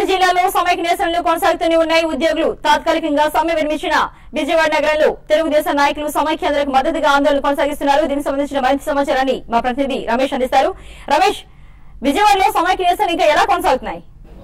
జిల్లాలో సమైక్య నిరసనలు కొనసాగుతూనే ఉన్నాయి ఉద్యోగులు తాత్కాలికంగా సమ్మె విరమించిన విజయవాడ నగరంలో తెలుగుదేశం నాయకులు సమైక్యాంధ్రకు మద్దతుగా ఆందోళన కొనసాగిస్తున్నారు దీనికి సంబంధించిన మరింత సమాచారాన్ని మా ప్రతినిధి రమేష్ అందిస్తారు రమేష్ విజయవాడలో సమైక్య నిరసనలు ఇంకా ఎలా కొనసాగుతున్నాయి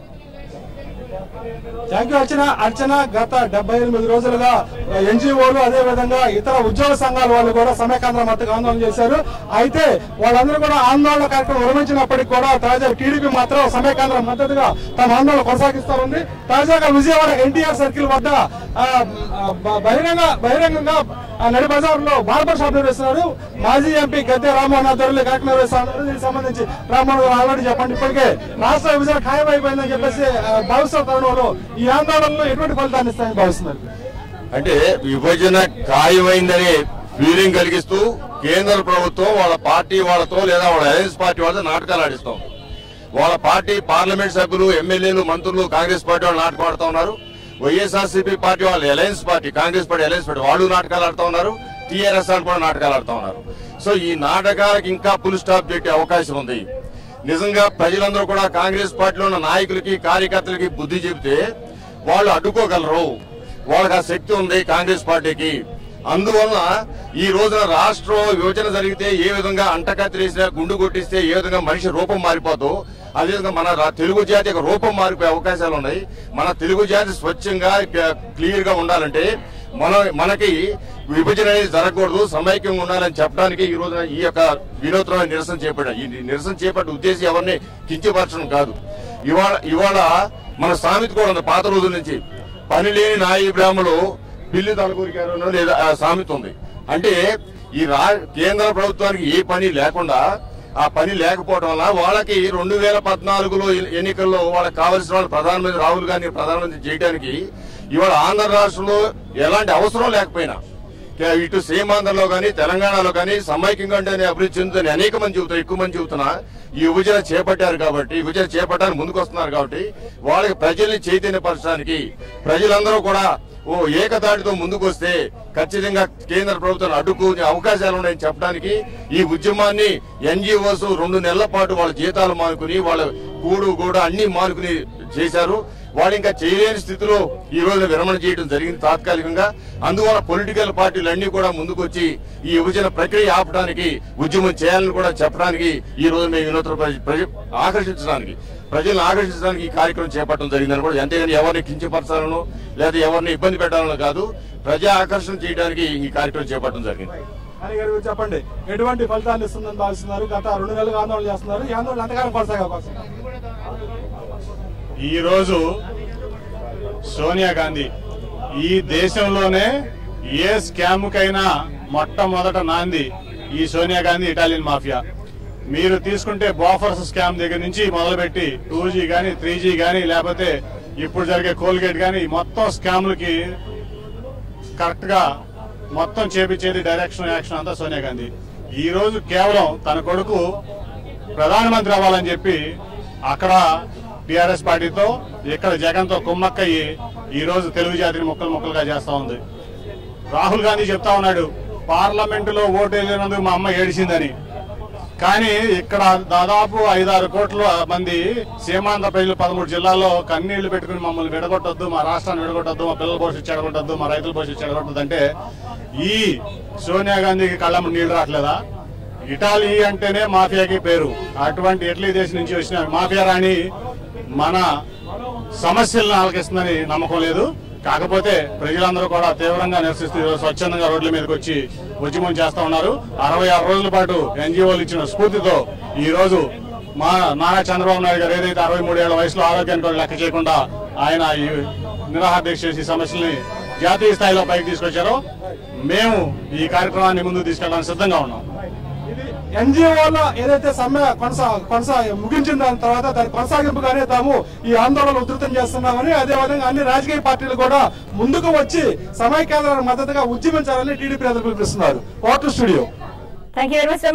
థ్యాంక్ యూ అర్చన అర్చన గత డెబ్బై ఎనిమిది రోజులుగా ఎన్జిఓలు అదే విధంగా ఇతర ఉద్యోగ సంఘాల వాళ్ళు కూడా సమైకాంధ్ర మద్దతు ఆందోళన చేశారు అయితే వాళ్ళందరూ కూడా ఆందోళన కార్యక్రమం విరమించినప్పటికీ కూడా తాజా టీడీపీ మాత్రం సమైకాంధ్ర మద్దతుగా తమ ఆందోళన కొనసాగిస్తా ఉంది తాజాగా విజయవాడ ఎన్టీఆర్ సర్కిల్ వద్ద ఆ, బ- బహిరంగ బహిరంగంగా ఆ, నడి బజార్లో బార్బర్ షాప్ నిర్వహిస్తున్నారు మాజీ ఎంపీ గద్దె రామ్మోహన్ ఆధ్వర్యంలో కార్యక్రమం నిర్వహిస్తున్నారు దీనికి సంబంధించి రామ్మోహన్ గారు ఆల్రెడీ చెప్పండి ఇప్పటికే రాష్ట్ర విభజన ఖాయం అయిపోయిందని చెప్పేసి ఆ, భావిస్తున్న తరుణంలో ఈ ఆందోళనలో ఎటువంటి ఫలితాన్ని ఇస్తాయని భావిస్తున్నారు అంటే విభజన ఖాయమైందనే ఫీలింగ్ కలిగిస్తూ కేంద్ర ప్రభుత్వం వాళ్ళ పార్టీ వాళ్ళతో లేదా వాళ్ళ అలయన్స్ పార్టీ వాళ్ళతో నాటకాలు ఆడిస్తాం వాళ్ళ పార్టీ పార్లమెంట్ సభ్యులు ఎమ్మెల్యేలు మంత్రులు కాంగ్రెస్ పార్టీ వాళ్ళు నాటకం ఆడుతా ఉన్నారు వైఎస్ఆర్సీపీ పార్టీ వాళ్ళు alliance party Congress party alliance party వాళ్ళు నాటకాలు ఆడుతా ఉన్నారు టీఆర్ఎస్ వాళ్ళు కూడా నాటకాలు ఆడుతా ఉన్నారు సో ఈ నాటకాలకు ఇంకా ఫుల్ స్టాప్ పెట్టే అవకాశం ఉంది నిజంగా ప్రజలందరూ కూడా కాంగ్రెస్ పార్టీలో ఉన్న నాయకులకి కార్యకర్తలకి బుద్ధి చెబితే వాళ్ళు అడ్డుకోగలరు వాళ్ళకి ఆ శక్తి ఉంది కాంగ్రెస్ పార్టీకి అందువల్ల ఈ రోజున రాష్ట్రం విభజన జరిగితే ఏ విధంగా అంటకత్తిరేసినా గుండు కొట్టిస్తే ఏ విధంగా మనిషి రూపం మారిపోదు అదేవిధంగా మన రా- తెలుగు జాతి యొక్క రూపం మారిపోయే అవకాశాలు ఉన్నాయి మన తెలుగు జాతి స్వచ్ఛంగా క్లియర్ గా ఉండాలంటే మన మనకి విభజన అనేది జరగకూడదు సమైక్యంగా ఉండాలని చెప్పడానికి ఈ రోజున ఈ యొక్క వినూత్నమైన నిరసన చేపట్టాం ఈ నిరసన చేపట్టే ఉద్దేశం ఎవరిని కించపరచడం కాదు ఇవాళ ఇవాళ మన సామెత కూడా ఉంది పాత రోజుల నుంచి పని లేని నాయి బ్రాహ్మలు పిల్లి తలకూరికారు అన్న లేదా ఆ సామెత ఉంది అంటే ఈ రా కేంద్ర ప్రభుత్వానికి ఏ పని లేకుండా ఆ పని లేకపోవడం వల్ల వాళ్ళకి రెండు వేల పద్నాలుగులో ఎ- ఎన్నికల్లో వాళ్ళకి కావాల్సిన వాళ్ళు ప్రధానమంత్రి రాహుల్ గాంధీ ప్రధానమంత్రి చేయడానికి ఇవాళ ఆంధ్ర రాష్ట్రంలో ఎలాంటి అవసరం లేకపోయినా కే- ఇటు సీమాంధ్రలో కానీ తెలంగాణలో కానీ సమైక్యంగా ఉంటేనే అభివృద్ధి చెందుతుంది అనేక మంది చెబుతారు ఎక్కువ మంది చెబుతున్నా ఈ విభజన చేపట్టారు కాబట్టి విభజన చేపట్టడానికి ముందుకు వస్తున్నారు కాబట్టి వాళ్ళకి ప్రజల్ని చైతన్యపరచడానికి ప్రజలందరూ కూడా ఓ ఏకతాటితో ముందుకు వస్తే ఖచ్చితంగా కేంద్ర ప్రభుత్వం అడ్డుకునే అవకాశాలు ఉన్నాయని చెప్పడానికి ఈ ఉద్యమాన్ని ఎన్జిఓస్ రెండు నెలల పాటు వాళ్ళ జీతాలు మానుకుని వాళ్ళ కూడు కూడా అన్ని మానుకుని చేశారు వాళ్ళు ఇంకా చేయలేని స్థితిలో ఈ రోజు విరమణ చేయడం జరిగింది తాత్కాలికంగా అందువల్ల పొలిటికల్ పార్టీలు అన్ని కూడా ముందుకొచ్చి ఈ విభజన ప్రక్రియ ఆపడానికి ఉద్యమం చేయాలని కూడా చెప్పడానికి ఈ రోజు మేము వినూత్న ప్రజ- ప్రజ- ఆకర్షించడానికి ప్రజలను ఆకర్షించడానికి ఈ కార్యక్రమం చేపట్టడం జరిగిందని కూడా అంతేగాని ఎవరిని కించపరచాలనో లేదా ఎవరిని ఇబ్బంది పెట్టాలనో కాదు ప్రజా ఆకర్షణ చేయడానికి ఈ కార్యక్రమం చేపట్టడం జరిగింది అని గారు మీరు చెప్పండి ఎటువంటి ఫలితాన్ని ఇస్తుందని భావిస్తున్నారు గత రెండు నెలలుగా ఆందోళన చేస్తున్నారు ఈ ఆందోళన ఎంతకాలం కొనసాగే అవకాశం ఉంది? ఈ రోజు సోనియా గాంధీ ఈ దేశంలోనే ఏ స్కామ్ కైనా మొట్టమొదట నాంది ఈ సోనియా గాంధీ ఇటాలియన్ మాఫియా మీరు తీసుకుంటే బోఫర్స్ స్కామ్ దగ్గర నుంచి మొదలుపెట్టి టూ జీ గానీ త్రీ జీ గానీ లేకపోతే ఇప్పుడు జరిగే కోల్గేట్ గానీ మొత్తం స్కామ్లకి కరెక్ట్ గా మొత్తం చేపించేది డైరెక్షన్ యాక్షన్ అంతా సోనియా గాంధీ ఈ రోజు కేవలం తన కొడుకు ప్రధానమంత్రి అవ్వాలని చెప్పి అక్కడ టిఆర్ఎస్ పార్టీతో ఇక్కడ జగన్ తో కుమ్మక్కయ్యి ఈ రోజు తెలుగు జాతిని ముక్కలు ముక్కలుగా చేస్తా ఉంది రాహుల్ గాంధీ చెప్తా ఉన్నాడు పార్లమెంటులో ఓటు వేసినందుకు మా అమ్మ ఏడిచిందని కానీ ఇక్కడ దాదాపు ఐదారు కోట్ల మంది సీమాంధ్ర ప్రజలు పదమూడు జిల్లాల్లో కన్నీళ్లు పెట్టుకుని మమ్మల్ని విడగొట్టొద్దు మా రాష్ట్రాన్ని విడగొట్టొద్దు మా పిల్లల భవిష్యత్తు చెడగొట్టొద్దు మా రైతుల భవిష్యత్తు చెడగొట్టద్దు అంటే ఈ సోనియా గాంధీకి కళ్ళమ్మ నీళ్లు రావట్లేదా ఇటాలీ అంటేనే మాఫియాకి పేరు అటువంటి ఇటలీ దేశం నుంచి వచ్చిన మాఫియా రాణి మన సమస్యలను ఆలకిస్తుందని నమ్మకం లేదు కాకపోతే ప్రజలందరూ కూడా తీవ్రంగా నిరసిస్తూ ఈరోజు స్వచ్ఛందంగా రోడ్ల మీదకి వచ్చి ఉద్యమం చేస్తా ఉన్నారు అరవై ఆరు రోజుల పాటు ఎన్జిఓలు ఇచ్చిన స్ఫూర్తితో ఈ రోజు మా నారా చంద్రబాబు నాయుడు గారు ఏదైతే అరవై మూడేళ్ల వయసులో ఆరోగ్యాన్ని కూడా లెక్క చేయకుండా ఆయన ఈ నిరాహార దీక్ష చేసి ఈ సమస్యల్ని జాతీయ స్థాయిలో పైకి తీసుకొచ్చారో మేము ఈ కార్యక్రమాన్ని ముందుకు తీసుకెళ్ళడానికి సిద్ధంగా ఉన్నాం ఇది ఎన్జిఓలో ఏదైతే సమ్మె కొనసా కొనసా ముగించిన దాని తర్వాత దాని కొనసాగింపుగానే తాము ఈ ఆందోళన ఉధృతం చేస్తున్నామని అదే విధంగా అన్ని రాజకీయ పార్టీలు కూడా ముందుకు వచ్చి సమైక్యాంధ్రానికి మద్దతుగా ఉద్యమించాలని టీడీపీ నేతలు పిలుపుస్తున్నారు court studio thank you very much